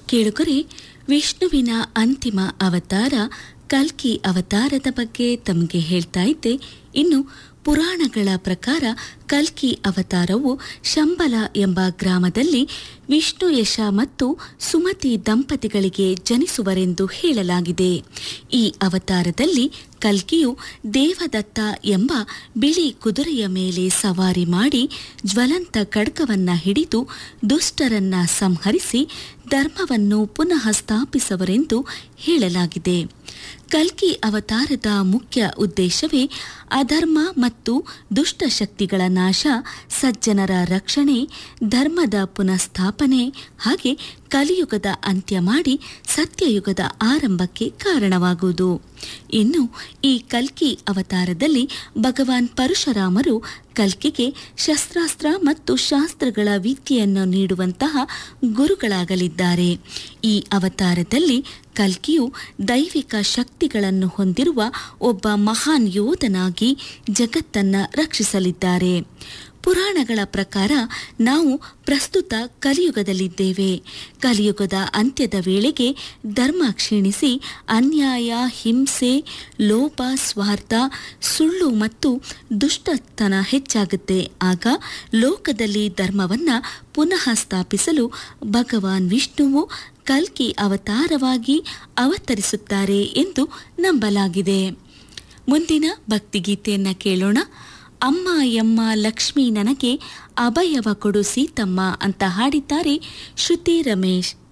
ಕೇಳುಗರೆ ವಿಷ್ಣುವಿನ ಅಂತಿಮ ಅವತಾರ ಕಲ್ಕಿ ಅವತಾರದ ಬಗ್ಗೆ ತಮಗೆ ಹೇಳ್ತಾ ಇದ್ದೆ ಇನ್ನು ಪುರಾಣಗಳ ಪ್ರಕಾರ ಕಲ್ಕಿ ಅವತಾರವು ಶಂಬಲ ಎಂಬ ಗ್ರಾಮದಲ್ಲಿ ವಿಷ್ಣು ಯಶ ಮತ್ತು ಸುಮತಿ ದಂಪತಿಗಳಿಗೆ ಜನಿಸುವರೆಂದು ಹೇಳಲಾಗಿದೆ ಈ ಅವತಾರದಲ್ಲಿ ಕಲ್ಕಿಯು ದೇವದತ್ತ ಎಂಬ ಬಿಳಿ ಕುದುರೆಯ ಮೇಲೆ ಸವಾರಿ ಮಾಡಿ ಜ್ವಲಂತ ಖಡ್ಗವನ್ನ ಹಿಡಿದು ದುಷ್ಟರನ್ನ ಸಂಹರಿಸಿ ಧರ್ಮವನ್ನು ಪುನಃ ಸ್ಥಾಪಿಸುವರೆಂದು ಹೇಳಲಾಗಿದೆ ಕಲ್ಕಿ ಅವತಾರದ ಮುಖ್ಯ ಉದ್ದೇಶವೇ ಅಧರ್ಮ ಮತ್ತು ದುಷ್ಟ ಶಕ್ತಿಗಳ ನಾಶ ಸಜ್ಜನರ ರಕ್ಷಣೆ ಧರ್ಮದ ಪುನಃಸ್ಥಾಪನೆ ಹಾಗೆ ಕಲಿಯುಗದ ಅಂತ್ಯ ಮಾಡಿ ಸತ್ಯಯುಗದ ಆರಂಭಕ್ಕೆ ಕಾರಣವಾಗುವುದು ಇನ್ನು ಈ ಕಲ್ಕಿ ಅವತಾರದಲ್ಲಿ ಭಗವಾನ್ ಪರಶುರಾಮರು ಕಲ್ಕಿಗೆ ಶಸ್ತ್ರಾಸ್ತ್ರ ಮತ್ತು ಶಾಸ್ತ್ರಗಳ ವಿದ್ಯೆಯನ್ನು ನೀಡುವಂತಹ ಗುರುಗಳಾಗಲಿದ್ದಾರೆ ಈ ಅವತಾರದಲ್ಲಿ ಕಲ್ಕಿಯು ದೈವಿಕ ಶಕ್ತಿಗಳನ್ನು ಹೊಂದಿರುವ ಒಬ್ಬ ಮಹಾನ್ ಯೋಧನಾಗಿ ಜಗತ್ತನ್ನ ರಕ್ಷಿಸಲಿದ್ದಾರೆ ಪುರಾಣಗಳ ಪ್ರಕಾರ ನಾವು ಪ್ರಸ್ತುತ ಕಲಿಯುಗದಲ್ಲಿದ್ದೇವೆ ಕಲಿಯುಗದ ಅಂತ್ಯದ ವೇಳೆಗೆ ಧರ್ಮ ಕ್ಷೀಣಿಸಿ ಅನ್ಯಾಯ ಹಿಂಸೆ ಲೋಪ ಸ್ವಾರ್ಥ ಸುಳ್ಳು ಮತ್ತು ದುಷ್ಟತನ ಹೆಚ್ಚಾಗುತ್ತೆ ಆಗ ಲೋಕದಲ್ಲಿ ಧರ್ಮವನ್ನ ಪುನಃ ಸ್ಥಾಪಿಸಲು ಭಗವಾನ್ ವಿಷ್ಣುವು ಕಲ್ಕಿ ಅವತಾರವಾಗಿ ಅವತರಿಸುತ್ತಾರೆ ಎಂದು ನಂಬಲಾಗಿದೆ ಮುಂದಿನ ಭಕ್ತಿಗೀತೆಯನ್ನ ಕೇಳೋಣ ಅಮ್ಮ ಯಮ್ಮ ಲಕ್ಷ್ಮಿ ನನಗೆ ಅಭಯವ ಕೊಡು ಸೀತಮ್ಮ ಅಂತ ಹಾಡಿದ್ದಾರೆ ಶ್ರುತಿ ರಮೇಶ್